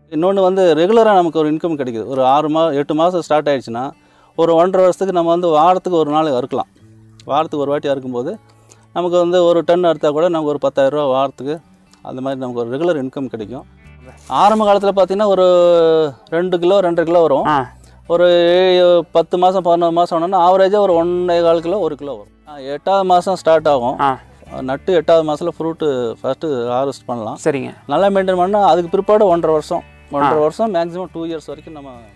இன்னொன்று வந்து ரெகுலராக நமக்கு ஒரு இன்கம் கிடைக்குது ஒரு ஆறு மா எட்டு மாதம் ஸ்டார்ட் ஆயிடுச்சுன்னா ஒரு ஒன்றரை வருஷத்துக்கு நம்ம வந்து வாரத்துக்கு ஒரு நாள் அறுக்கலாம் வாரத்துக்கு ஒரு வாட்டி அறுக்கும்போது நமக்கு வந்து ஒரு டன் அறுத்தா கூட நமக்கு ஒரு பத்தாயிரரூவா வாரத்துக்கு அந்த மாதிரி நமக்கு ஒரு ரெகுலர் இன்கம் கிடைக்கும் ஆரம்ப காலத்தில் பார்த்தீங்கன்னா ஒரு ரெண்டு கிலோ ரெண்டரை கிலோ வரும் ஆ ஒரு ஏழு- பத்து மாதம் பதினொரு மாதம் ஆனோன்னா ஆவரேஜாக ஒரு ஒன்றே கால் கிலோ ஒரு கிலோ வரும் ஆ, எட்டாவது மாதம் ஸ்டார்ட் ஆகும் ஆ நட்டு எட்டாவது மாதத்தில் ஃப்ரூட்டு ஃபஸ்ட்டு ஹார்வெஸ்ட் பண்ணலாம் சரிங்க நல்லா மெயின்டைன் பண்ணால் அதுக்கு பிற்பாடு ஒன்றரை வருஷம் ஒன்றரை வருஷம் மேக்ஸிமம் டூ இயர்ஸ் வரைக்கும் நம்ம பண்ணலாம்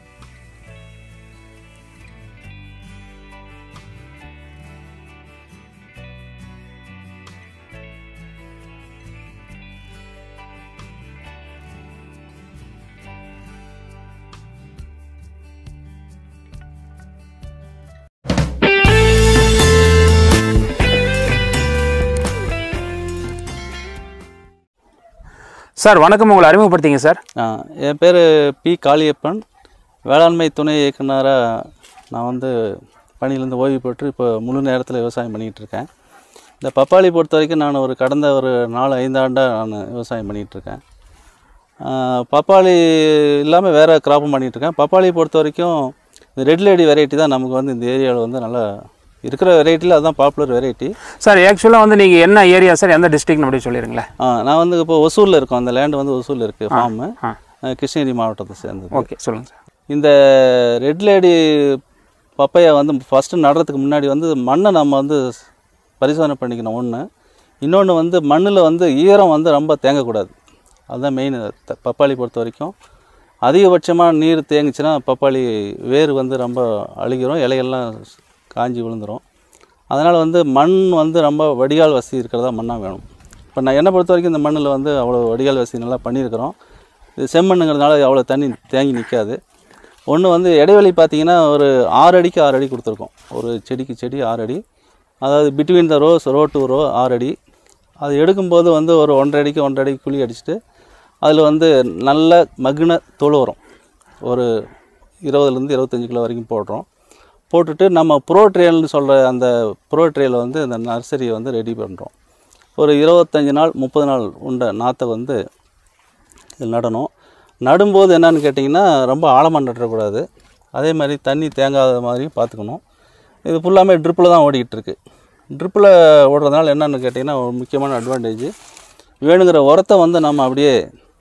சார் வணக்கம் உங்களை அறிமுகப்படுத்திங்க சார் ஆ, என் பேர் பி காளியப்பன் வேளாண்மை துணை இயக்குனராக நான் வந்து பணியிலேருந்து ஓய்வு பெற்று இப்போ முழு நேரத்தில் விவசாயம் பண்ணிகிட்டு இருக்கேன் இந்த பப்பாளி பொறுத்த வரைக்கும் நான் ஒரு கடந்த ஒரு நாலு ஐந்தாண்டாக நான் விவசாயம் பண்ணிகிட்டு இருக்கேன் ஆ, பப்பாளி இல்லாமல் வேறு கிராப்பும் பண்ணிகிட்டு இருக்கேன் பப்பாளி பொறுத்த வரைக்கும் இந்த ரெட் லேடி வெரைட்டி தான் நமக்கு வந்து இந்த ஏரியாவில் வந்து நல்லா இருக்கிற வெரைட்டியில் அதுதான் பாப்புலர் வெரைட்டி சார் ஆக்சுவலாக வந்து நீங்கள் என்ன ஏரியா சார் எந்த டிஸ்ட்ரிக்ட்னு அப்படி சொல்லிடுங்களேன் ஆ நான் வந்து இப்போ ஒசூரில் இருக்கோம் அந்த லேண்ட் வந்து ஒசூரில் இருக்குது ஃபார்மு ஆ கிருஷ்ணகிரி மாவட்டத்தை சேர்ந்தது ஓகே சொல்லுங்கள் சார் இந்த ரெட் லேடி பப்பையை வந்து ஃபஸ்ட்டு நடுறதுக்கு முன்னாடி வந்து மண்ணை நம்ம வந்து பரிசோதனை பண்ணிக்கணும் ஒன்று இன்னொன்று வந்து மண்ணில் வந்து ஈரம் வந்து ரொம்ப தேங்கக்கூடாது அதுதான் மெயின் பப்பாளி பொறுத்த வரைக்கும் அதிகபட்சமாக நீர் தேங்குச்சுன்னா பப்பாளி வேர் வந்து ரொம்ப அழுகிரும் இலையெல்லாம் காஞ்சி விழுந்துரும் அதனால் வந்து மண் வந்து ரொம்ப வடிகால் வசதி இருக்கிறதா மண்ணாக வேணும் இப்போ நான் என்னை பொறுத்த வரைக்கும் இந்த மண்ணில் வந்து அவ்வளோ வடிகால் வசதி நல்லா பண்ணியிருக்கிறோம் இது செம்மண்ணுங்கிறதுனால அவ்வளோ தண்ணி தேங்கி நிற்காது ஒன்று வந்து இடைவெளி பார்த்தீங்கன்னா ஒரு ஆறு அடிக்கு ஆறு அடி கொடுத்துருக்கோம் ஒரு செடிக்கு செடி ஆறு அடி அதாவது between the rows row to row ஆறு அடி அது எடுக்கும்போது வந்து ஒரு ஒன்றரை அடிக்கு ஒன்றரை அடிக்கு குழி அடிச்சுட்டு அதில் வந்து நல்ல மகுன தொழு உரம் ஒரு இருபதுலேருந்து இருபத்தஞ்சி கிலோ வரைக்கும் போடுறோம் போட்டுட்டு நம்ம ப்ரோ ட்ரேல்னு சொல்கிற அந்த ப்ரோ ட்ரேயில் வந்து அந்த நர்சரியை வந்து ரெடி பண்ணுறோம் ஒரு இருபத்தஞ்சி நாள் முப்பது நாள் உண்ட நாற்றை வந்து இதில் நடணும் நடும்போது என்னன்னு கேட்டிங்கன்னா ரொம்ப ஆழமாக நட்டுறக்கூடாது அதே மாதிரி தண்ணி தேங்காத மாதிரி பார்த்துக்கணும் இது ஃபுல்லாமே ட்ரிப்பில் தான் ஓடிக்கிட்டு இருக்கு ட்ரிப்பில் ஓடுறதுனால என்னன்னு கேட்டிங்கன்னா ஒரு முக்கியமான அட்வான்டேஜ் வேணுங்கிற உரத்தை வந்து நம்ம அப்படியே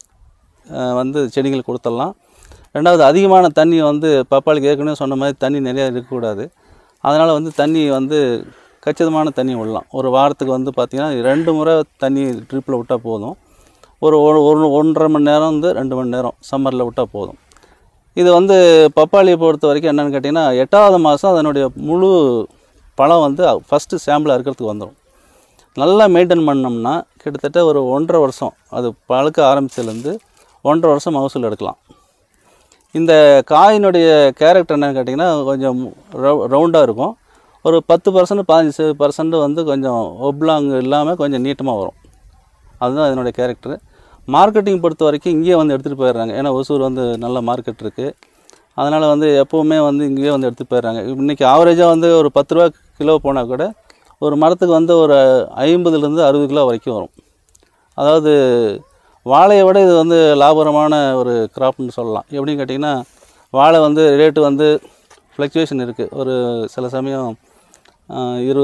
அஹ், வந்து செடிங்களுக்கு கொடுத்துடலாம் ரெண்டாவது அதிகமான தண்ணி வந்து பப்பாளிக்கு ஏற்கனவே சொன்ன மாதிரி தண்ணி நிறையா இருக்கக்கூடாது அதனால் வந்து தண்ணி வந்து கச்சிதமான தண்ணி விடலாம் ஒரு வாரத்துக்கு வந்து பார்த்திங்கன்னா ரெண்டு முறை தண்ணி ட்ரிப்பில் விட்டால் போதும் ஒரு ஒரு ஒரு- ஒன்றரை மணி நேரம் வந்து ரெண்டு மணி நேரம் சம்மரில் விட்டால் போதும் இது வந்து பப்பாளியை பொறுத்த வரைக்கும் என்னென்னு கேட்டிங்கன்னா எட்டாவது மாதம் அதனுடைய முழு பழம் வந்து ஃபஸ்ட்டு சாம்பிள் அறுக்கிறதுக்கு வந்துடும் நல்லா மெயின்டைன் பண்ணோம்னா கிட்டத்தட்ட ஒரு ஒன்றரை வருஷம் அது பழுக்க ஆரம்பிச்சதுலேருந்து ஒன்றரை வருஷம் மகசூல் எடுக்கலாம் இந்த காயினுடைய கேரக்டர் என்னன்னு கேட்டிங்கன்னா கொஞ்சம் ரவுண்டாக இருக்கும் ஒரு பத்து பர்சன்ட் பதினஞ்சு பர்சன்ட் வந்து கொஞ்சம் ஒப்லாங் இல்லாமல் கொஞ்சம் நீட்டமாக வரும் அதுதான் இதனுடைய கேரக்டர் மார்க்கெட்டிங் பொறுத்த வரைக்கும் இங்கேயே வந்து எடுத்துகிட்டு போயிடுறாங்க ஏன்னா ஒசூர் வந்து நல்ல மார்க்கெட் இருக்குது அதனால் வந்து எப்போவுமே வந்து இங்கேயே வந்து எடுத்துகிட்டு போயிடுறாங்க இன்றைக்கி ஆவரேஜாக வந்து ஒரு பத்து ரூபா கிலோ போனால் கூட ஒரு மரத்துக்கு வந்து ஒரு ஐம்பதுலேருந்து அறுபது கிலோ வரைக்கும் வரும் அதாவது வாழையை விட இது வந்து லாபகரமான ஒரு கிராப்னு சொல்லலாம் எப்படின்னு கேட்டிங்கன்னா வாழை வந்து ரேட்டு வந்து ஃப்ளக்சுவேஷன் இருக்குது ஒரு சில சமயம் ஆஹ், இரு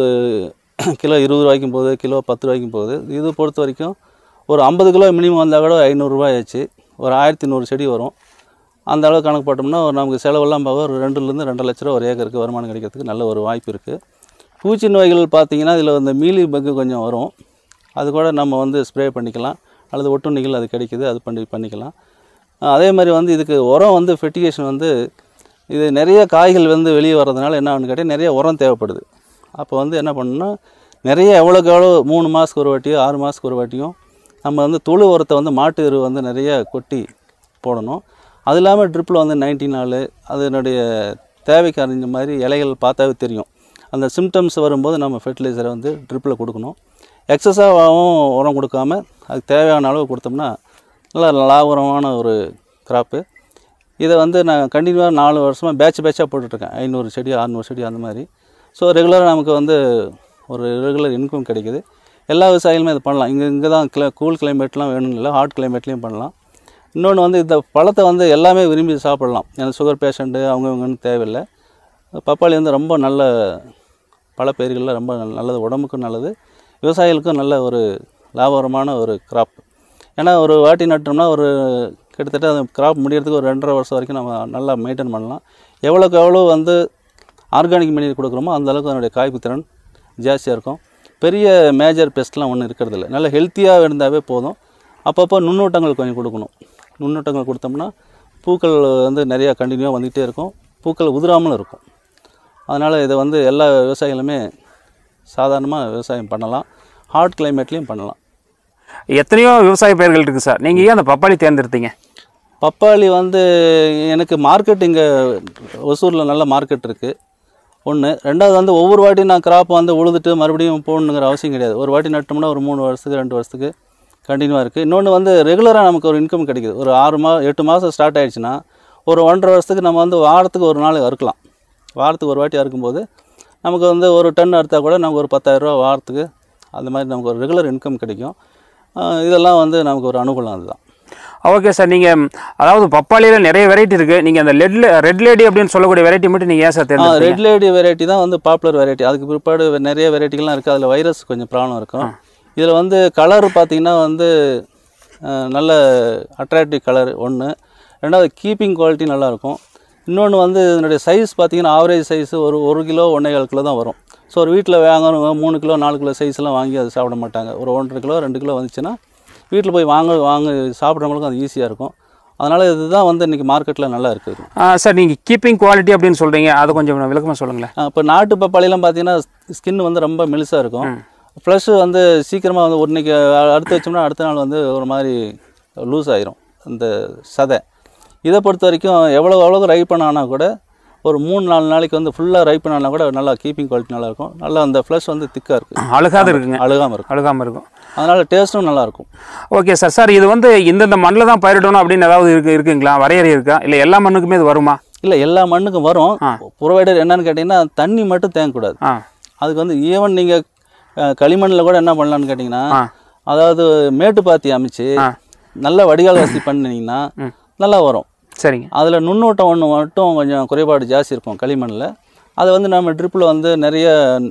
கிலோ இருபது ரூபாய்க்கும் போகுது கிலோ பத்து ரூபாய்க்கும் போகுது இது பொறுத்த வரைக்கும் ஒரு ஐம்பது கிலோ மினிமம் வந்தால் கூட ஐநூறுரூவா ஆச்சு ஒரு ஆயிரத்தி நூறு செடி வரும் அந்த அளவு கணக்கு போட்டோம்னா ஒரு நமக்கு செலவெல்லாம் போக ஒரு ரெண்டுலேருந்து ரெண்டரை லட்ச ரூபா ஒரு ஏக்கருக்கு வருமானம் கிடைக்கிறதுக்கு நல்ல ஒரு வாய்ப்பு இருக்குது பூச்சி நோய்கள் பார்த்தீங்கன்னா இதில் வந்து மீலி பக்கு கொஞ்சம் வரும் அது கூட நம்ம வந்து ஸ்ப்ரே பண்ணிக்கலாம் அல்லது ஒட்டுண்ணிகள் அது கிடைக்குது அது பண்ணி பண்ணிக்கலாம் அஹ் அதே மாதிரி வந்து இதுக்கு உரம் வந்து ஃபெர்டிகேஷன் வந்து இது நிறைய காய்கள் வந்து வெளியே வர்றதுனால என்ன ஆகுன்னு கேட்டால் நிறைய உரம் தேவைப்படுது அப்போ வந்து என்ன பண்ணணும்னா நிறைய எவ்வளோக்கு எவ்வளோ மூணு மாதத்துக்கு ஒரு வாட்டியோ ஆறு மாதத்துக்கு ஒரு வாட்டியும் நம்ம வந்து தொழு உரத்தை வந்து மாட்டு எரு வந்து நிறைய கொட்டி போடணும் அது இல்லாமல் ட்ரிப்பில் வந்து நைன்டி நாள் அதனுடைய தேவைக்கு அறிஞ்ச மாதிரி இலைகள் பார்த்தாவே தெரியும் அந்த சிம்டம்ஸ் வரும்போது நம்ம ஃபெர்டிலைசரை வந்து ட்ரிப்பில் கொடுக்கணும் எக்ஸஸாகவும் உரம் கொடுக்காம அதுக்கு தேவையான அளவு கொடுத்தோம்னா நல்லா லாபகரமான ஒரு கிராப்பு இதை வந்து நான் கண்டினியூவாக நாலு வருஷமாக பேட்ச் பேட்சாக போட்டுட்ருக்கேன் ஐநூறு செடி அறநூறு செடி அந்த மாதிரி ஸோ ரெகுலராக நமக்கு வந்து ஒரு ரெகுலர் இன்கம் கிடைக்குது எல்லா விவசாயிகளுமே இது பண்ணலாம் இங்கே இங்கே தான் கிள கூல் கிளைமேட்லாம் வேணும் இல்லை ஹாட் கிளைமேட்லேயும் பண்ணலாம் இன்னொன்று வந்து இந்த பழத்தை வந்து எல்லாமே விரும்பி சாப்பிடலாம் எனக்கு சுகர் பேஷண்ட்டு அவங்க இவங்கன்னு தேவையில்லை பப்பாளி வந்து ரொம்ப நல்ல பழப்பயிர்களில் ரொம்ப நல்ல- நல்லது உடம்புக்கும் நல்லது விவசாயிகளுக்கும் நல்ல ஒரு லாபகரமான ஒரு கிராப் ஏன்னா ஒரு வாட்டி நட்டோம்னா ஒரு கிட்டத்தட்ட அந்த கிராப் முடியறதுக்கு ஒரு ரெண்டரை வருஷம் வரைக்கும் நம்ம நல்லா மெயின்டைன் பண்ணலாம் எவ்வளோக்கு எவ்வளோ வந்து ஆர்கானிக் மெனீர் கொடுக்குறோமோ அந்த அளவுக்கு அதனுடைய காய்ப்பு திறன் ஜாஸ்தியாக இருக்கும் பெரிய மேஜர் பெஸ்ட்லாம் ஒன்றும் இருக்கிறதில்ல நல்ல ஹெல்த்தியாக இருந்தாவே போதும் அப்பப்போ நுண்ணூட்டங்கள் கொஞ்சம் கொடுக்கணும் நுண்ணூட்டங்கள் கொடுத்தோம்னா பூக்கள் வந்து நிறையா கண்டினியூவாக வந்துகிட்டே இருக்கும் பூக்கள் உதிராமலும் இருக்கும் அதனால் இதை வந்து எல்லா விவசாயிகளுமே சாதாரணமாக விவசாயம் பண்ணலாம் ஹாட் கிளைமேட்லேயும் பண்ணலாம் எத்தனையோ விவசாய பயிர்கள் இருக்குது சார் நீங்கள் ஏன் அந்த பப்பாளி தேர்ந்தெடுத்தீங்க பப்பாளி வந்து எனக்கு மார்க்கெட் இங்கே ஒசூரில் நல்ல மார்க்கெட் இருக்குது ஒன்று ரெண்டாவது வந்து ஒவ்வொரு வாட்டி நான் கிராப் வந்து உழுதுட்டு மறுபடியும் போகணுங்கிற அவசியம் கிடையாது ஒரு வாட்டி நட்டோம்னா ஒரு மூணு வருஷத்துக்கு ரெண்டு வருஷத்துக்கு கண்டினியூவாக இருக்குது இன்னொன்று வந்து ரெகுலராக நமக்கு ஒரு இன்கம் கிடைக்குது ஒரு ஆறு மா எட்டு மாதம் ஸ்டார்ட் ஆயிடுச்சுன்னா ஒரு ஒன்றரை வருஷத்துக்கு நம்ம வந்து வாரத்துக்கு ஒரு நாள் அறுக்கலாம் வாரத்துக்கு ஒரு வாட்டி அறுக்கும்போது நமக்கு வந்து ஒரு டன் அறுத்தா கூட நமக்கு ஒரு பத்தாயிரரூவா வாரத்துக்கு அந்த மாதிரி நமக்கு ஒரு ரெகுலர் இன்கம் கிடைக்கும் ஆஹ் இதெல்லாம் வந்து நமக்கு ஒரு அனுகூலம் அதுதான் ஓகே சார் நீங்கள் அதாவது பப்பாளியில் நிறைய வெரைட்டி இருக்குது நீங்கள் அந்த லெட் ரெட் லேடி அப்படின்னு சொல்லக்கூடிய வெரைட்டி மட்டும் நீங்கள் ஏன் சார் தேர்ந்தெடுத்தீங்க ரெட் லேடி வெரைட்டி தான் வந்து பாப்புலர் வெரைட்டி அதுக்கு பிற்பாடு வே- நிறைய வெரைட்டிகள்லாம் இருக்குது அதில் வைரஸ் கொஞ்சம் ப்ராப்ளம் இருக்கும் இதில் வந்து கலர் பார்த்தீங்கன்னா வந்து அஹ், நல்ல அட்ராக்டிவ் கலர் ஒன்று ரெண்டாவது கீப்பிங் குவாலிட்டி நல்லாயிருக்கும் இன்னொன்று வந்து இதனுடைய சைஸ் பார்த்தீங்கன்னா ஆவரேஜ் சைஸ் ஒரு ஒரு கிலோ ஒன்றேகால் கிலோ தான் வரும் ஸோ ஒரு வீட்டில் வாங்கணும் மூணு கிலோ நாலு கிலோ சைஸ்லாம் வாங்கி அது சாப்பிட மாட்டாங்க ஒரு ஒன்றரை கிலோ ரெண்டு கிலோ வந்துச்சுன்னா வீட்டில் போய் வாங்க வாங்க சாப்பிட்றவங்களுக்கும் அது ஈஸியாக இருக்கும் அதனால் இதுதான் வந்து இன்றைக்கி மார்க்கெட்டில் நல்லா இருக்குது சார் நீங்கள் கீப்பிங் குவாலிட்டி அப்படின்னு சொல்கிறீங்க அதை கொஞ்சம் விளக்கமாக சொல்லுங்களேன் இப்போ நாட்டு பப்பாளிலாம் பார்த்தீங்கன்னா ஸ்கின் வந்து ரொம்ப மெலிசாக இருக்கும் ப்ளஸ் வந்து சீக்கிரமாக வந்து ஒரு இன்னைக்கு அடுத்து வச்சோம்னா அடுத்த நாள் வந்து ஒரு மாதிரி லூஸ் ஆயிரும் இந்த சதை இதை பொறுத்த வரைக்கும் எவ்வளோ எவ்வளோ ரைப் பண்ணானா கூட ஒரு மூணு நாலு நாளைக்கு வந்து ஃபுல்லாக ரைப் பண்ணானா கூட நல்லா கீப்பிங் குவாலிட்டி நல்லா இருக்கும் நல்லா அந்த ஃப்ளஷ் வந்து திக்காக இருக்குது அழுகாது இருக்குங்க அழுகாமல் இருக்கும் அழுகாமல் இருக்கும் அதனால் டேஸ்ட்டும் நல்லாயிருக்கும் ஓகே சார் சார் இது வந்து இந்தந்த மண்ணில் தான் பயிரிடணும் அப்படின்னு ஏதாவது இருக்கு இருக்குங்களா வரையறை இருக்கா இல்லை எல்லா மண்ணுக்குமே இது வருமா இல்லை எல்லா மண்ணுக்கும் வரும் ப்ரொவைடர் என்னன்னு கேட்டிங்கன்னா தண்ணி மட்டும் தேங்கக்கூடாது ஆ அதுக்கு வந்து ஈவன் நீங்கள் களிமண்ணில் கூட என்ன பண்ணலான்னு கேட்டிங்கன்னா ஆ. அதாவது மேட்டுப்பாத்தி அமைச்சு நல்ல வடிகால் வசதி பண்ணினீங்கன்னா நல்லா வரும் சரிங்க அதில் நுண்ணூட்டம் ஒன்று மட்டும் கொஞ்சம் குறைபாடு ஜாஸ்தி இருக்கும் களிமண்ணில் அதை வந்து நம்ம ட்ரிப்பில் வந்து நிறைய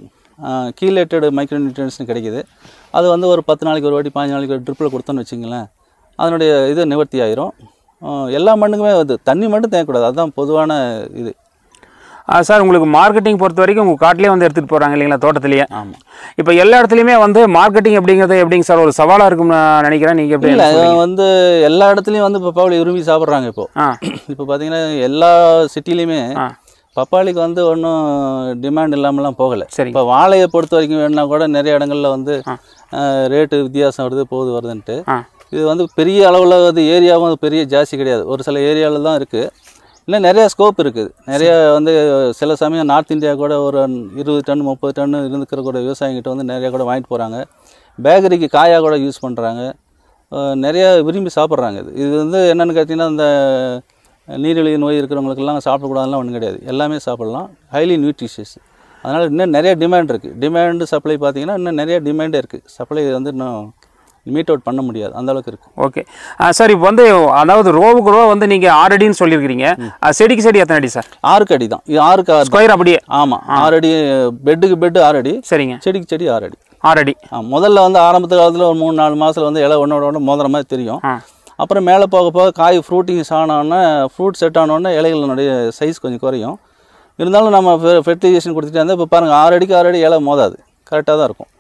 கீலேட்டட் மைக்ரோ நியூட்ரியன்ஸ்னு கிடைக்குது அது வந்து ஒரு பத்து நாளைக்கு ஒரு வாட்டி பாஞ்சு நாளைக்கு ஒரு ட்ரிப்பில் கொடுத்தோன்னு வச்சுங்களேன் அதனுடைய இது நிவர்த்தி ஆயிரும் ஆஹ் எல்லா மண்ணுக்குமே வந்து தண்ணி மட்டும் தேங்கக்கூடாது அதுதான் பொதுவான இது ஆ, சார் உங்களுக்கு மார்க்கெட்டிங் பொறுத்த வரைக்கும் உங்கள் காட்டிலே வந்து எடுத்துகிட்டு போகிறாங்க இல்லைங்களா தோட்டத்திலேயே ஆமாம் இப்போ எல்லா இடத்துலையுமே வந்து மார்க்கெட்டிங் அப்படிங்கிறது எப்படிங்க சார் ஒரு சவாலாக இருக்கும்னு நான் நினைக்கிறேன் நீங்கள் எப்படி இல்லை வந்து எல்லா இடத்துலையும் வந்து பப்பாளி விரும்பி சாப்பிட்றாங்க இப்போ ஆ இப்போ பார்த்தீங்கன்னா எல்லா சிட்டிலையுமே ஆ பப்பாளிக்கு வந்து ஒன்றும் டிமாண்ட் இல்லாமலாம் போகலை சரிங்க. இப்போ வாழையை பொறுத்த வரைக்கும் வேணுன்னா கூட நிறைய இடங்கள்ல வந்து ரேட்டு வித்தியாசம் வருது போகுது வருதுன்ட்டு ஆ இது வந்து பெரிய அளவில் வந்து ஏரியாவும் அது பெரிய ஜாஸ்தி கிடையாது ஒரு சில ஏரியாவில் தான் இருக்குது இன்னும் நிறைய ஸ்கோப் இருக்குது நிறைய வந்து சில சமயம் நார்த் இந்தியா கூட ஒரு இருபது டன் முப்பது டன் இருந்துக்கிற கூட விவசாயிகிட்ட வந்து நிறைய கூட வாங்கிட்டு போகிறாங்க பேக்கரிக்கு காயாக கூட யூஸ் பண்ணுறாங்க நிறைய விரும்பி சாப்பிட்றாங்க இது இது வந்து என்னென்னு கேட்டிங்கன்னா இந்த நீரிழிவு நோய் இருக்கிறவங்களுக்கெல்லாம் சாப்பிடக்கூடாதுலாம் ஒன்றும் கிடையாது எல்லாமே சாப்பிடலாம் ஹைலி நியூட்ரிஷியஸ் அதனால் இன்னும் நிறைய டிமாண்ட் இருக்குது டிமாண்டு சப்ளை பார்த்தீங்கன்னா இன்னும் நிறைய டிமாண்டே இருக்குது சப்ளை வந்து இன்னும் மீட் அவுட் பண்ண முடியாது அந்த அளவுக்கு இருக்குது ஓகே ஆ, சார் இப்போ வந்து அதாவது ரோவுக்கு ரோ வந்து நீங்கள் ஆறு அடின்னு சொல்லியிருக்கிறீங்க ஆ, செடிக்கு செடி எத்தனை அடி சார் ஆறுக்கு அடி தான் இது ஆறுக்கு ஆறு ஸ்கொயர் அப்படியே ஆமாம் ஆறு அடி பெட்டுக்கு பெட்டு ஆறு அடி சரிங்க செடிக்கு செடி ஆறு அடி ஆறு அடி ஆ, முதல்ல வந்து ஆரம்பத்து காலத்தில் ஒரு மூணு நாலு மாதத்தில் வந்து இலை ஒன்றோட ஒன்று மோதுற மாதிரி தெரியும் ஆ அப்புறம் மேலே போக போக காய் ஃப்ரூட்டிங்ஸ் ஆனோடனே ஃப்ரூட் செட் ஆனோடனே இலைகளினுடைய சைஸ் கொஞ்சம் குறையும் இருந்தாலும் நம்ம ஃபெர்டிலைசேஷன் கொடுத்துட்டே இருந்தால் இப்போ பாருங்கள் ஆறு அடிக்கு ஆறு அடி இலை மோதாது கரெக்டாக தான் இருக்கும்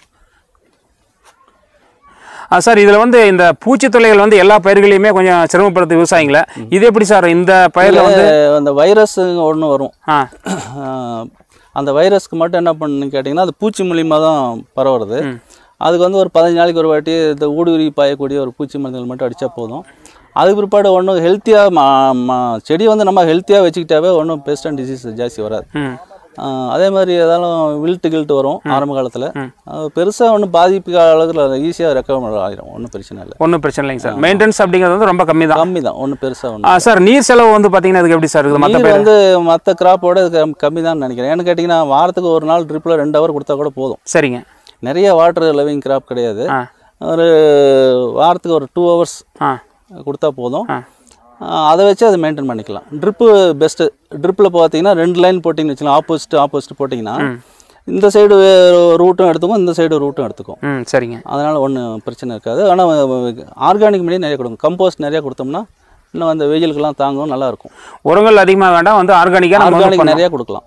ஆ சார் இதில் வந்து இந்த பூச்சி தொல்லைகள் வந்து எல்லா பயிர்களையுமே கொஞ்சம் சிரமப்படுத்து விவசாயிங்களை இது எப்படி சார் இந்த பயிரில் வந்து அந்த வைரஸ் ஒன்று வரும் ஆ ஆஹ் அந்த வைரஸ்க்கு மட்டும் என்ன பண்ணுன்னு கேட்டிங்கன்னா அது பூச்சி மூலியமாக தான் பரவுறது அதுக்கு வந்து ஒரு பதினஞ்சு நாளைக்கு ஒரு வாட்டி இந்த ஊடுருவி பாயக்கூடிய ஒரு பூச்சி மருந்துகள் மட்டும் அடித்தா போதும் அதுக்கு பிற்பாடு ஒன்றும் ஹெல்த்தியாக செடி வந்து நம்ம ஹெல்த்தியாக வச்சுக்கிட்டாவே ஒன்றும் பெஸ்ட் அண்ட் டிசீஸ் ஜாஸ்தி வராது ம் ஆஹ் அதே மாதிரி ஏதாலும் வில்ட்டு கில்ட்டு வரும் ஆரம்ப காலத்தில் பெருசாக ஒன்றும் பாதிப்பு அளவுக்கு ஈஸியாக ரெக்கவர் ஆகிரும் ஒன்றும் பிரச்சனை இல்லை ஒன்றும் பிரச்சனை இல்லைங்க சார் மெயின்டெனன்ஸ் அப்படிங்கிறது வந்து ரொம்ப கம்மி தான் கம்மி தான் ஒன்றும் பெருசாக ஒன்றும் ஆ சார் நீர் செலவு வந்து பார்த்தீங்கன்னா இதுக்கு எப்படி சார் இருக்குது மற்ற நீர் வந்து மற்ற கிராப்போட கம்மி தான் நினைக்கிறேன் ஏன்னு கேட்டிங்கன்னா வாரத்துக்கு ஒரு நாள் ட்ரிப்பில் ரெண்டு ஹவர் கொடுத்தா கூட போதும் சரிங்க நிறைய வாட்டர் லவிங் கிராப் கிடையாது ஆ ஒரு வாரத்துக்கு ஒரு டூ ஹவர்ஸ் ஆ கொடுத்தா போதும் ஆ. ஆ, அதை வச்சு அதை மெயின்டைன் பண்ணிக்கலாம் ட்ரிப்பு பெஸ்ட்டு ட்ரிப்பில் பார்த்தீங்கன்னா ரெண்டு லைன் போட்டிங்கன்னு வச்சுக்கலாம் ஆப்போசிட் ஆப்போசிட் போட்டிங்கன்னா இந்த சைடு ரூட்டும் எடுத்துக்கும் இந்த சைடு ரூட்டும் எடுத்துக்கும் ம் சரிங்க அதனால் ஒன்றும் பிரச்சனை இருக்காது ஆனால் ஆர்கானிக் மீடியம் நிறைய கொடுக்கும் கம்போஸ்ட் நிறைய கொடுத்தோம்னா இன்னும் அந்த வெயிலுக்கெல்லாம் தாங்கும் நல்லாயிருக்கும் உரங்கள் அதிகமாக வேண்டாம் வந்து ஆர்கானிக்காக நம்ம வந்து ஆர்கானிக் நிறைய கொடுக்கலாம்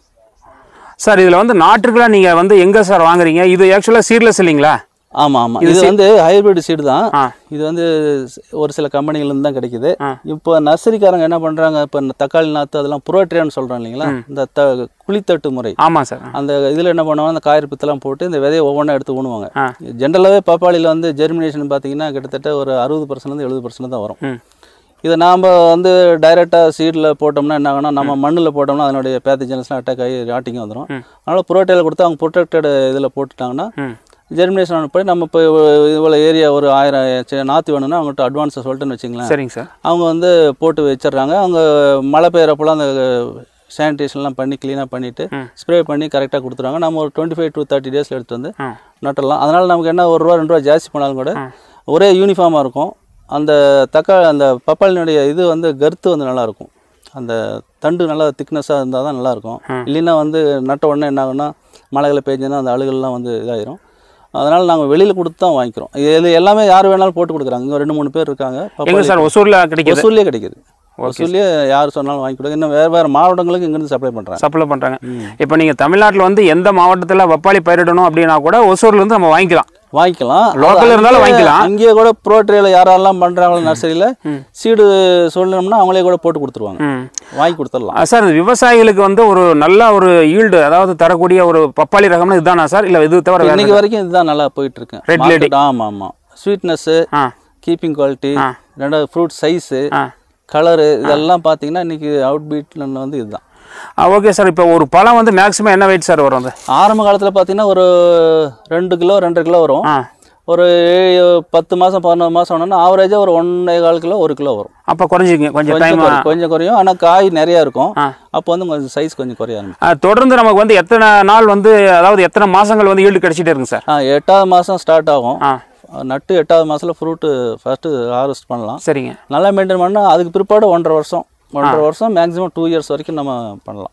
சார் இதில் வந்து நாற்றுக்கெல்லாம் நீங்கள் வந்து எங்கே சார் வாங்குறீங்க இது ஆக்சுவலாக சீட்லெஸ் இல்லைங்களா ஆமாம் ஆமாம் இது வந்து ஹைபிரிட் சீடு தான் ஆ. இது வந்து ஸ்- ஒரு சில கம்பெனிலேருந்து தான் கிடைக்குது ஆ. இப்போ நர்சரிக்காரங்க என்ன பண்ணுறாங்க இப்போ இந்த தக்காளி நாற்று அதெல்லாம் புரோட்ரியான்னு சொல்கிறோம் இல்லைங்களா இந்த த குழித்தட்டு முறை ஆமாம் சார் அந்த இதில் என்ன பண்ணுவாங்க அந்த காயர் பித்தெல்லாம் போட்டு இந்த விதையை ஒவ்வொன்றா எடுத்து ஊணுவாங்க ஆ. ஜென்ரலாகவே பப்பாளியில் வந்து ஜெர்மினேஷன் பார்த்தீங்கன்னா கிட்டத்தட்ட ஒரு அறுபது பர்சன்ட்லேருந்து எழுபது பர்சன்ட் தான் வரும் ம் இதை நாம் வந்து டைரெக்டாக சீடில் போட்டோம்னா என்ன ஆகும்னா நம்ம மண்ணில் போட்டோம்னா அதனுடைய பேத்தஜென்ஸ்லாம் அட்டாக் ஆகி ராட்டிங் வந்துடும் அதனால் புரோட்டையில் கொடுத்து அவங்க ப்ரொடெக்டட் இதில் போட்டுட்டாங்கன்னா ம் ஜெர்மினேஷன் அனுப்பி நம்ம இப்போ இவ்வளோ ஏரியா ஒரு ஆயிரம் சே- நாற்று வேணும்னா அவங்ககிட்ட அட்வான்ஸை சொல்லிட்டுன்னு வச்சுங்களேன் சரிங்க சார் அவங்க வந்து போட்டு வச்சிடுறாங்க அவங்க மழை பெய்யறப்பெல்லாம் அந்த சானிடேஷன்லாம் பண்ணி க்ளீனாக பண்ணிவிட்டு ஸ்ப்ரே பண்ணி கரெக்டாக கொடுத்துருவாங்க நம்ம ஒரு டுவெண்ட்டி ஃபைவ் டு தேர்ட்டி டேஸில் எடுத்து வந்து ஆ நட்டுடலாம் அதனால் நமக்கு என்ன ஒரு ரூபா ரெண்டு ரூபா ஜாஸ்தி பண்ணாலும் கூட ஒரே யூனிஃபார்மாக இருக்கும் அந்த தக்காளி அந்த பப்பாளினுடைய இது வந்து கருத்து வந்து நல்லாயிருக்கும் அந்த தண்டு நல்லா திக்னஸாக இருந்தால் தான் நல்லாயிருக்கும் இல்லைன்னா வந்து நட்ட உடனே என்ன ஆகும்னா மழைகளை பெஞ்சதுன்னா அந்த அழுகெல்லாம் வந்து இதாயிரும் அதனால் நாங்கள் வெளியில் கொடுத்து தான் வாங்கிக்கிறோம் இது எல்லாமே யார் வேணாலும் போட்டு கொடுக்குறாங்க இங்கே ரெண்டு மூணு பேர் இருக்காங்க எங்கே பப்பாளி சார் ஒசூரில் கிடைக்குது ஒசூர்லேயே கிடைக்குது ஒசூர்லேயே யார் சொன்னாலும் வாங்கி கொடுங்க இன்னும் வேறு வேறு மாவட்டங்களுக்கு இங்கேருந்து சப்ளை பண்ணுறாங்க சப்ளை பண்ணுறாங்க இப்போ நீங்கள் தமிழ்நாட்டில் வந்து எந்த மாவட்டத்தில் பப்பாளி பயிரிடணும் அப்படின்னா கூட ஒசூர்லேருந்து நம்ம வாங்கிக்கலாம் வாங்கிக்கலாம் Local அது இருந்தாலும் அங்கேயே- வாங்கிக்கலாம். அங்கேயே கூட ப்ரோட்ரேல யாரெல்லாம் பண்ணுறாங்களோ நர்சரியில் சீடு சொல்லணும்னா அவங்களே கூட போட்டு கொடுத்துருவாங்க ம் வாங்கி கொடுத்துடலாம் ஆ, சார் இது விவசாயிகளுக்கு வந்து ஒரு நல்ல ஒரு ஈல்டு அதாவது தரக்கூடிய ஒரு பப்பாளி ரகம்னு இதுதானா சார் இல்லை இது தவிர வேற இன்னைக்கு வரைக்கும் இதுதான் நல்லா போயிட்டு இருக்கு Red lady. ஆமாம் ஆமாம் ஸ்வீட்னஸ்ஸு ஆ கீப்பிங் குவாலிட்டி ஆ. ரெண்டாவது ஃப்ரூட் சைஸு ஆ கலரு இதெல்லாம் பார்த்தீங்கன்னா இன்னைக்கு அவுட் பீட்ல வந்து இதுதான் ஆ ஓகே சார் இப்போ ஒரு பழம் வந்து மேக்ஸிமம் என்ன வெயிட் சார் வரும் அது ஆரம்ப காலத்தில் பார்த்தீங்கன்னா ஒரு ரெண்டு கிலோ ரெண்டரை கிலோ வரும் ஆ ஒரு ஏழு- பத்து மாதம் பதினோரு மாதம் ஆனோன்னா ஆவரேஜாக ஒரு ஒன்றே கால் கிலோ ஒரு கிலோ வரும் அப்போ குறைஞ்சிங்க கொஞ்சம் கொஞ்சம் டைம் குறை- கொஞ்சம் குறையும் ஆனால் காய் நிறையா இருக்கும் ஆ. அப்போ வந்து கொஞ்சம் சைஸ் கொஞ்சம் குறைய ஆரம்பிக்கும் தொடர்ந்து நமக்கு வந்து எத்தனை நாள் வந்து அதாவது எத்தனை மாசங்கள் வந்து ஈல்டு கிடைச்சிட்டே இருக்குங்க சார் ஆ எட்டாவது மாதம் ஸ்டார்ட் ஆகும் ஆ நட்டு எட்டாவது மாதத்தில் ஃப்ரூட்டு ஃபஸ்ட்டு ஹார்வெஸ்ட் பண்ணலாம் சரிங்க நல்லா மெயின்டைன் பண்ணால் அதுக்கு பிற்பாடு ஒன்றரை வருஷம் ஒன்றரை வருஷம் மேக்ஸிமம் டூ இயர்ஸ் வரைக்கும் நம்ம பண்ணலாம்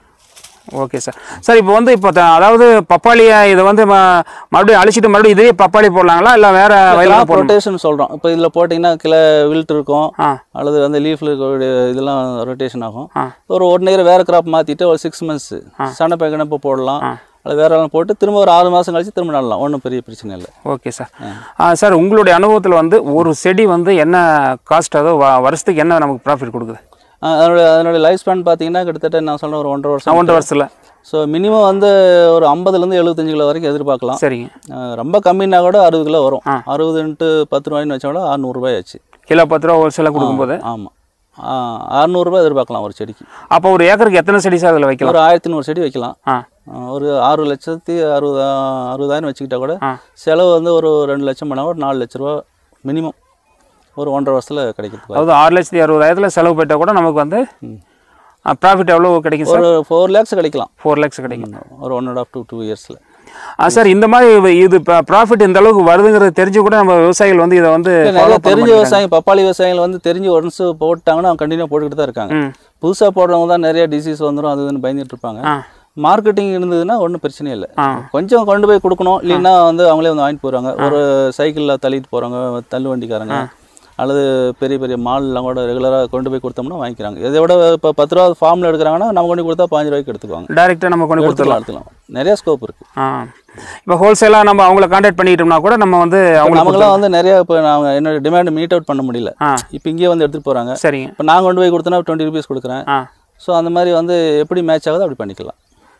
ஓகே சார் சார் இப்போ வந்து இப்போ த- அதாவது பப்பாளியை இதை வந்து ம- மறுபடியும் அழிச்சிட்டு மறுபடியும் இதே பப்பாளி போடலாங்களா இல்லை வேற வயலாக கிராப் ரொட்டேஷன் சொல்கிறோம் இப்போ இதில் போட்டிங்கன்னா கிளை வில்ட் இருக்கும் ஆ அல்லது வந்து லீஃபில் இதெல்லாம் ரொட்டேஷன் ஆகும் ஆ. ஒரு ஒன் இயர் வேறு கிராப் மாற்றிட்டு ஒரு சிக்ஸ் மந்த்ஸ் சனப்பை கிணப்பு போடலாம் அது வேற எல்லாம் போட்டு திரும்ப ஒரு ஆறு மாதம் கழிச்சு திரும்ப நடலாம் ஒன்றும் பெரிய பிரச்சனை இல்லை ஓகே சார் ஆ சார் உங்களுடைய அனுபவத்தில் வந்து ஒரு செடி வந்து என்ன காஸ்ட் அதோ வ- வருஷத்துக்கு என்ன நமக்கு ப்ராஃபிட் கொடுக்குது ஆ, அதனுடைய அதனுடைய லைஃப் ஸ்பேன் பார்த்தீங்கன்னா கிட்டத்தட்ட நான் சொல்கிறேன் ஒரு ஒன்றரை வருஷம் ஒன்றரை வருஷத்தில் ஸோ மினிமம் வந்து ஒரு ஐம்பதுலேருந்து எழுபத்தஞ்சு கிலோ வரைக்கும் எதிர்பார்க்கலாம் சரிங்க ஆ, ரொம்ப கம்மினா கூட அறுபது கிலோ வரும் அறுபது இன்ட்டு பத்து ரூபாய்னு வச்சா கூட அறநூறுபாய் ஆச்சு கிலோ பத்து ரூபா ஒரு சில கொடுக்கும்போது ஆமாம் அறநூறுபா எதிர்பார்க்கலாம் ஒரு செடிக்கு அப்போ ஒரு ஏக்கருக்கு எத்தனை செடி சார் அதில் வைக்கலாம் ஒரு ஆயிரத்தி நூறு செடி வைக்கலாம் ஆ ஆ, ஒரு ஆறு லட்சத்தி அறுபதா அறுபதாயிரம் வச்சுக்கிட்டா கூட ஆ. செலவு வந்து ஒரு ரெண்டு லட்சம் பண்ணால் ஒரு நாலு லட்ச ரூபா மினிமம் ஒரு ஒன்றரை வருஷத்தில் கிடைக்கிறதுக்கு அதாவது ஆறு லட்சத்தி அறுபதாயிரத்தில் செலவு போயிட்டால் கூட நமக்கு வந்து ப்ராஃபிட் எவ்வளோ கிடைக்கும் சார் ஒரு ஃபோர் லேக்ஸ் கிடைக்கலாம் ஃபோர் லேக்ஸ் கிடைக்கும் ஒரு one and half two two இயர்ஸில் ஆ சார் இந்த மாதிரி இது- இது ப்ராஃபிட் இந்த அளவுக்கு வருதுங்கிறது தெரிஞ்சு கூட நம்ம விவசாயிகள் வந்து இதை வந்து நிறைய follow பண்ண தெரிஞ்ச மாட்டேங்கிறாங்க. விவசாயிகள் பப்பாளி விவசாயிகள் வந்து தெரிஞ்சு ஒன்ஸ் போட்டாங்கன்னா அவங்க கண்டினியூ போட்டுக்கிட்டு தான் இருக்காங்க ம் புதுசாக போடுறவங்க தான் நிறைய டிசீஸ் வந்துடும் அது இதுன்னு பயந்துட்டு இருப்பாங்க ஆ மார்க்கெட்டிங் இருந்ததுன்னா ஒன்றும் பிரச்சனை இல்லை ஆ கொஞ்சம் கொண்டு போய் கொடுக்கணும் இல்லைன்னா வந்து அவங்களே வந்து வாங்கிட்டு போகிறாங்க ஒரு சைக்கிளில் தள்ளிட்டு போகிறவங்க தள்ளு வண்டிக்காரங்க அல்லது பெரிய பெரிய மால்லாம் கூட ரெகுலராக கொண்டு போய் கொடுத்தோம்னா வாங்கிக்கிறாங்க இதை விட இப்போ பத்து ரூபா ஃபார்மில் எடுக்கிறாங்கன்னா நம்ம கொண்டு கொடுத்தா பாஞ்சு ரூபாய்க்கு எடுத்துக்குவாங்க டைரெக்டாக நம்ம கொண்டு கொடுத்துடலாம் எடுத்துக்கலாம் எடுத்துக்கலாம் நிறைய ஸ்கோப் இருக்குது ஆ இப்போ ஹோல்சேலாக நம்ம அவங்கள காண்டாக்ட் பண்ணிக்கிட்டோம்னா கூட நம்ம வந்து அவங்களுக்கு நமக்குலாம் வந்து நிறைய இப்போ நான் என்னோட டிமாண்ட் மீட் அவுட் பண்ண முடியல ஆ இப்போ இங்கேயே வந்து எடுத்துகிட்டு போகிறாங்க சரிங்க இப்போ நான் கொண்டு போய் கொடுத்தேன்னா டுவெண்ட்டி ருபீஸ் கொடுக்குறேன் ஆ ஸோ அந்த மாதிரி வந்து எப்படி மேட்ச் ஆகுதோ அப்படி பண்ணிக்கலாம்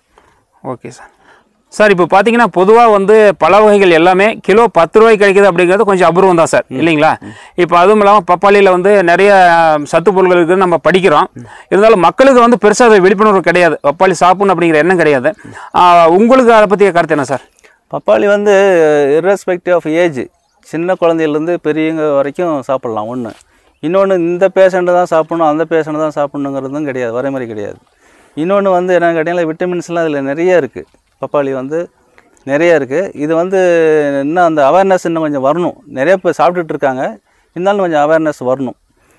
ஓகே சார் சார் இப்போ பார்த்தீங்கன்னா பொதுவாக வந்து பழ வகைகள் எல்லாமே கிலோ பத்து ரூபாய்க்கு கிடைக்குது அப்படிங்கிறது கொஞ்சம் அபூர்வம் தான் சார் இல்லைங்களா இப்போ அதுவும் இல்லாமல் பப்பாளியில் வந்து நிறைய ஆ, சத்து பொருட்கள் இருக்குன்னு நம்ம படிக்கிறோம் இருந்தாலும் மக்களுக்கு வந்து பெருசாக அது விழிப்புணர்வு கிடையாது பப்பாளி சாப்பிடணும் அப்படிங்கிற எண்ணம் கிடையாது ஆ, உங்களுக்கு அதை பற்றிய கருத்து என்ன சார் பப்பாளி வந்து irrespective ஆஃப் ஏஜ் சின்ன குழந்தையிலேருந்து பெரியவங்க வரைக்கும் சாப்பிட்லாம் ஒன்று இன்னொன்று இந்த பேஷண்ட்டு தான் சாப்பிடணும் அந்த பேஷண்ட் தான் சாப்பிடணுங்கிறதும் கிடையாது வரைமுறை கிடையாது இன்னொன்று வந்து என்னென்னு கேட்டிங்கன்னா விட்டமின்ஸ்லாம் இதில் நிறைய இருக்குது பப்பாளி வந்து நிறைய இருக்குது இது வந்து இன்னும் அந்த அவேர்னஸ் இன்னும் கொஞ்சம் வரணும் நிறைய பேர் சாப்பிட்டுட்டு இருக்காங்க இருந்தாலும் கொஞ்சம் அவேர்னஸ் வரணும்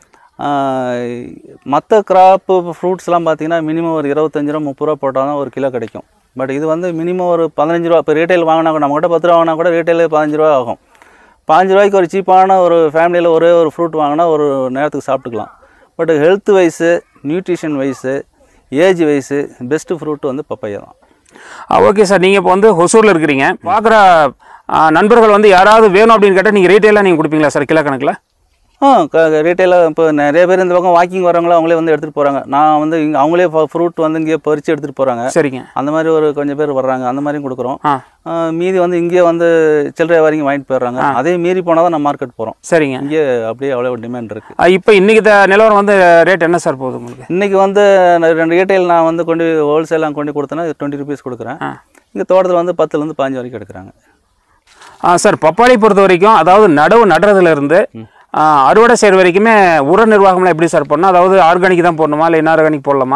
மற்ற கிராப்பு ஃப்ரூட்ஸ்லாம் பார்த்தீங்கன்னா மினிமம் ஒரு இருபத்தஞ்சு ரூபா முப்பது ரூபா போட்டால் தான் ஒரு கிலோ கிடைக்கும் பட் இது வந்து மினிமம் ஒரு பதினஞ்சு ரூபா இப்போ ரீட்டைல் வாங்கினா கூட நம்மகிட்ட பத்து ரூபா வாங்கினா கூட ரீட்டைல் பதினஞ்சு ரூபா ஆகும் பாஞ்சு ரூபாய்க்கு ஒரு சீப்பான ஒரு ஃபேமிலியில் ஒரே ஒரு ஃப்ரூட் வாங்கினா ஒரு நேரத்துக்கு சாப்பிட்டுக்கலாம் but health wise nutrition wise age wise best fruit வந்து பப்பையா தான் ஓகே சார் நீங்கள் இப்போ வந்து ஹொசூரில் இருக்கிறீங்க பார்க்குற நண்பர்கள் வந்து யாராவது வேணும் அப்படின்னு கேட்டால் நீங்கள் ரீட்டெயிலாக நீங்கள் கொடுப்பீங்களா சார் கிலோ கணக்கில் ஆ ரீட்டைலாக இப்போ நிறைய பேர் இந்த பக்கம் வாக்கிங் வரவங்கள அவங்களே வந்து எடுத்துகிட்டு போகிறாங்க நான் வந்து இங்கே அவங்களே ஃப்ரூட் வந்து இங்கேயே பறித்து எடுத்துகிட்டு போகிறாங்க சரிங்க அந்த மாதிரி ஒரு கொஞ்சம் பேர் வர்றாங்க அந்த மாதிரியும் கொடுக்குறோம் ஆ ஆ, மீதி வந்து இங்கேயே வந்து சில்லறை வரைக்கும் வாங்கிட்டு போயிடுறாங்க அதே மீறி போனால் தான் நம்ம மார்க்கெட் போகிறோம் சரிங்க இங்கே அப்படியே அவ்வளோ டிமாண்ட் இருக்குது ஆ, இப்போ இன்னைக்கு த- நிலவரம் வந்து ரேட் என்ன சார் போகுது உங்களுக்கு இன்றைக்கி வந்து நான் ரெண்டு ரீட்டைல் நான் வந்து கொண்டு ஹோல்சேலாக கொண்டு கொடுத்தேன்னா டுவெண்ட்டி ருபீஸ் கொடுக்குறேன் ஆ. இங்கே தோட்டத்தில் வந்து பத்துலேருந்து பாஞ்சு வரைக்கும் எடுக்கிறாங்க ஆ சார் பப்பாளி பொறுத்த வரைக்கும் அதாவது நடவு நடுறதுல இருந்து ஆ, அறுவடை செய்கிற வரைக்குமே உர நிர்வாகம்லாம் எப்படி சார் பண்ணணும் அதாவது ஆர்கானிக் தான் போடணுமா இல்லை இன்ஆர்கானிக் போடலாமா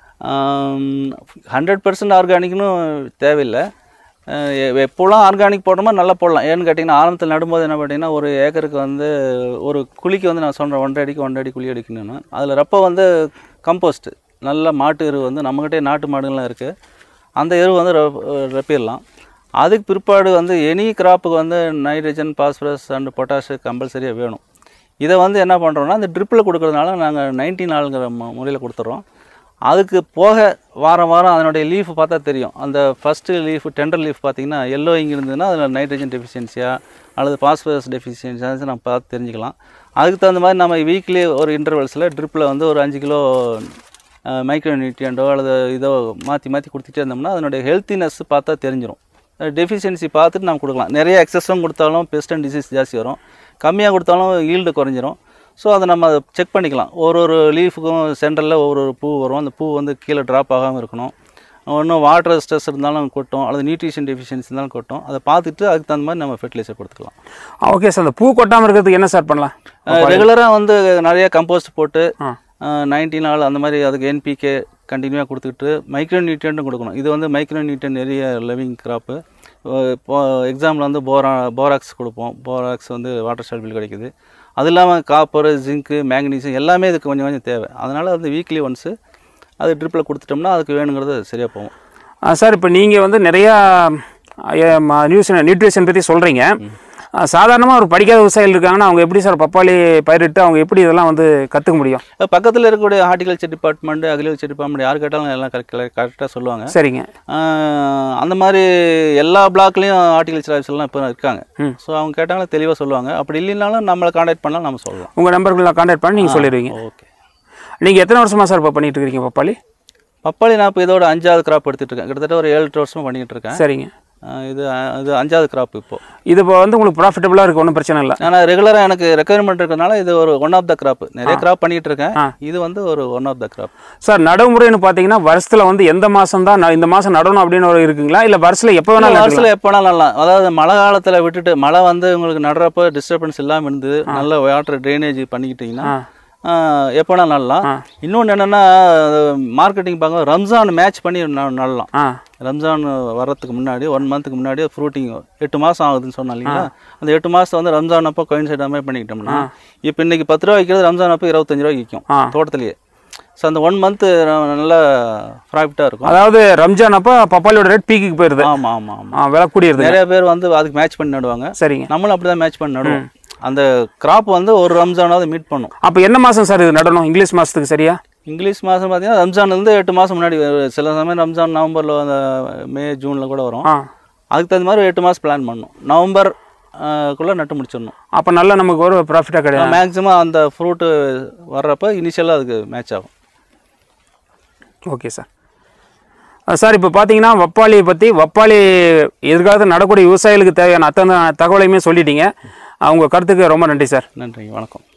ஹண்ட்ரட் பர்சன்ட் ஆர்கானிக்னு தேவையில்லை அஹ் எ- எப்போலாம் ஆர்கானிக் போடணுமோ நல்லா போடலாம் ஏன்னு கேட்டிங்கன்னா ஆரம்பத்தில் நடும்போது என்ன பார்த்தீங்கன்னா ஒரு ஏக்கருக்கு வந்து ஒரு குழிக்கு வந்து நான் சொல்கிறேன் ஒன்றரை அடிக்கு ஒன்றரை அடி குழி அடிக்கணும்னு அதில் ரப்ப வந்து கம்போஸ்ட் நல்ல மாட்டு எரு வந்து நம்மகிட்டே நாட்டு மாடுகள்லாம் இருக்குது அந்த எரு வந்து ரப்- ரப்பிடலாம் அதுக்கு பிற்பாடு வந்து எனி கிராப்புக்கு வந்து நைட்ரஜன் பாஸ்பரஸ் அண்ட் பொட்டாஷு கம்பல்சரியாக வேணும் இதை வந்து என்ன பண்ணுறோம்னா இந்த ட்ரிப்பில் கொடுக்கறதுனால நாங்கள் நைன்டீன் நாளுங்கிற முறையில் கொடுத்துட்றோம் அதுக்கு போக வாரம் வாரம் அதனுடைய லீஃப் பார்த்தா தெரியும் அந்த ஃபஸ்ட்டு லீஃப் டெண்டர் லீஃப் பார்த்தீங்கன்னா எல்லோ இங்கே இருந்ததுன்னா அதில் நைட்ரஜன் டெஃபிஷியன்சியா அல்லது பாஸ்பரஸ் டெஃபிஷியன்சியா நம்ம பார்த்து தெரிஞ்சுக்கலாம் அதுக்கு தகுந்த மாதிரி நம்ம வீக்லி ஒரு இன்டர்வல்ஸில் ட்ரிப்பில் வந்து ஒரு அஞ்சு கிலோ மைக்ரோ நியூட்ரியண்டோ அல்லது இதோ மாற்றி மாற்றி கொடுத்துட்டே இருந்தோம்னா அதனுடைய ஹெல்த்தினஸ் பார்த்தா தெரிஞ்சிடும் டெஃபிஷியன்சி பார்த்துட்டு நம்ம கொடுக்கலாம் நிறைய எக்ஸஸும் கொடுத்தாலும் பெஸ்ட் அண்ட் டிசீஸ் ஜாஸ்தி வரும் கம்மியாக கொடுத்தாலும் ஈல்டு குறைஞ்சிரும் ஸோ அதை நம்ம செக் பண்ணிக்கலாம் ஒரு ஒரு லீஃபுக்கும் சென்டரில் ஒரு ஒரு பூ வரும் அந்த பூ வந்து கீழே ட்ராப் ஆகாமல் இருக்கணும் ஒன்றும் வாட்டர் ஸ்ட்ரெஸ் இருந்தாலும் கொட்டும் அல்லது நியூட்ரிஷன் டெஃபிஷியன்சி இருந்தாலும் கொட்டும் அதை பார்த்துட்டு அதுக்கு தகுந்த மாதிரி நம்ம ஃபெர்டிலைசர் கொடுத்துக்கலாம் ஓகே சார் அந்த பூ கொட்டாமல் இருக்கிறதுக்கு என்ன சார் பண்ணலாம் ரெகுலராக வந்து நிறைய கம்போஸ்ட் போட்டு ஆ நைன்டி நாள் அந்த மாதிரி அதுக்கு என்பிகே கண்டினியூவாக கொடுத்துக்கிட்டு மைக்ரோ நியூட்ரியன்ட்டும் கொடுக்கணும் இது வந்து மைக்ரோ நியூட்ரியன் நிறைய லிவிங் கிராப்பு இப்போ எக்ஸாம்பிள் வந்து போரா போராக்ஸ் கொடுப்போம் போராக்ஸ் வந்து வாட்டர் சால்பில் கிடைக்குது அது இல்லாமல் காப்பர் ஜிங்க்கு மேக்னீசியம் எல்லாமே இதுக்கு கொஞ்சம் கொஞ்சம் தேவை அதனால் வந்து வீக்லி ஒன்ஸு அது ட்ரிப்பில் கொடுத்துட்டோம்னா அதுக்கு வேணுங்கிறது சரியாக போகும் ஆ, சார் இப்போ நீங்கள் வந்து நிறையா நியூட்ரிஷன் நியூட்ரிஷன் பற்றி சொல்கிறீங்க சாதாரணமாக ஒரு படிக்காத விவசாயிகள் இருக்காங்கன்னா அவங்க எப்படி சார் பப்பாளி பயிரிட்டு அவங்க எப்படி இதெல்லாம் வந்து கற்றுக்க முடியும் பக்கத்தில் இருக்கக்கூடிய ஹார்டிகல்ச்சர் டிபார்ட்மெண்ட் அக்ரிகல்ச்சர் டிபார்ட்மெண்ட் யார் கேட்டாலும் எல்லாம் கரெக்ட் கரெக்டாக சொல்லுவாங்க சரிங்க ஆஹ் அந்த மாதிரி எல்லா பிளாக்லேயும் ஹார்டிகல்ச்சர் ஆஃபீஸர்லாம் இப்போ இருக்காங்க ம். ஸோ அவங்க கேட்டாலும் தெளிவாக சொல்லுவாங்க அப்படி இல்லைனாலும் நம்மளை காண்டாக்ட் பண்ணலாம் நம்ம சொல்லலாம் உங்கள் நம்பர்களை கான்டாக்ட் பண்ணி நீங்கள் சொல்லிடுவீங்க ஓகே நீங்கள் எத்தனை வருஷமா சார் இப்போ பண்ணிட்டு இருக்கீங்க பப்பாளி பப்பாளி நான் இப்போ இதோட அஞ்சாவது கிராப் எடுத்துட்டு இருக்கேன் கிட்டத்தட்ட ஒரு ஏழு எட்டு வருஷமா பண்ணிட்டு இருக்கேன் சரிங்க ஆஹ் இது அஹ், இது அஞ்சாவது கிராப் இப்போ இது இப்போ வந்து உங்களுக்கு ப்ராஃபிட்டபுளாக இருக்குது ஒன்றும் பிரச்சனை இல்லை ஆனால் ரெகுலராக எனக்கு ரெக்குயர்மெண்ட் இருக்கிறதுனால இது ஒரு ஒன் ஆஃப் த கிராப் நிறைய கிராப் பண்ணிட்டு இருக்கேன் ஆ. இது வந்து ஒரு one of the crop sir நடைமுறைன்னு பார்த்தீங்கன்னா வருஷத்தில் வந்து எந்த மாதம் தான் நான் இந்த மாதம் நடணும் அப்படின்னு ஒரு இருக்குங்களா இல்லை வருஷத்தில் எப்போ வேணாலும் நட்டுக்கலாம்? வருஷத்தில் எப்போனாலும் நடலாம் அதாவது மழை காலத்தில் விட்டுட்டு மழை வந்து உங்களுக்கு நடுறப்ப டிஸ்டர்பன்ஸ் இல்லாமல் இருந்து நல்ல வாட்டர் ட்ரைனேஜ் பண்ணிக்கிட்டீங்கன்னா ஆ எப்போனா நடலாம் ஆ. இன்னொன்று என்னென்னா மார்க்கெட்டிங் பார்க்க ரம்ஜான் மேட்ச் பண்ணி ந- நடலாம் ஆ ரம்ஜான் வர்றதுக்கு முன்னாடி ஒன் மந்த்துக்கு முன்னாடி ஃப்ரூட்டிங் எட்டு மாதம் ஆகுதுன்னு சொன்னோம் இல்லைங்களா அந்த எட்டு மாதம் வந்து ரம்ஜான் அப்போ கோயின்சைட் மாதிரி பண்ணிக்கிட்டோம்னா இப்போ இன்னைக்கு பத்து ரூபா விற்கிறது ரம்ஜான் அப்போ இருபத்தஞ்சு ரூபாய்க்கு விற்கும் ஆ. தோட்டத்திலேயே ஸோ அந்த ஒன் மந்த்து நல்லா ப்ராஃபிட்டாக இருக்கும் அதாவது ரம்ஜான் அப்போ பப்பாளியோட ரேட் பீக்குக்கு போயிருது ஆமாம் ஆமாம் ஆமாம் ஆ விலை கூடியிருது நிறைய பேர் வந்து அதுக்கு மேட்ச் பண்ணி நடுவாங்க சரிங்க நம்மளும் அப்படி தான் மேட்ச் பண்ணி நடுவோம் அந்த கிராப் வந்து ஒரு ரம்ஜானாவது மீட் பண்ணும் அப்போ என்ன மாதம் சார் இது நடணும் இங்கிலீஷ் மாதத்துக்கு சரியா இங்கிலீஷ் மாதம் பார்த்தீங்கன்னா ரம்ஜான்லேருந்து எட்டு மாதம் முன்னாடி வரும். சில சமயம் ரம்ஜான் நவம்பரில் அந்த மே ஜூனில் கூட வரும் ஆ அதுக்கு தகுந்த மாதிரி எட்டு மாதம் பிளான் பண்ணணும் நவம்பர் குள்ளே நட்டு முடிச்சிடணும் அப்போ நல்லா நமக்கு ஒரு ப்ராஃபிட்டாக கிடையாது மேக்ஸிமம் அந்த ஃப்ரூட்டு வர்றப்ப இனிஷியலாக அதுக்கு மேட்ச் ஆகும் ஓகே சார் அஹ் சார் இப்போ பார்த்தீங்கன்னா வப்பாளியை பற்றி வப்பாளி எதிர்காலத்தில் நடக்கூடிய விவசாயிகளுக்கு தேவையான அத்தனை தகவலையுமே சொல்லிட்டீங்க அவங்க கருத்துக்கு ரொம்ப நன்றி சார் நன்றிங்க வணக்கம்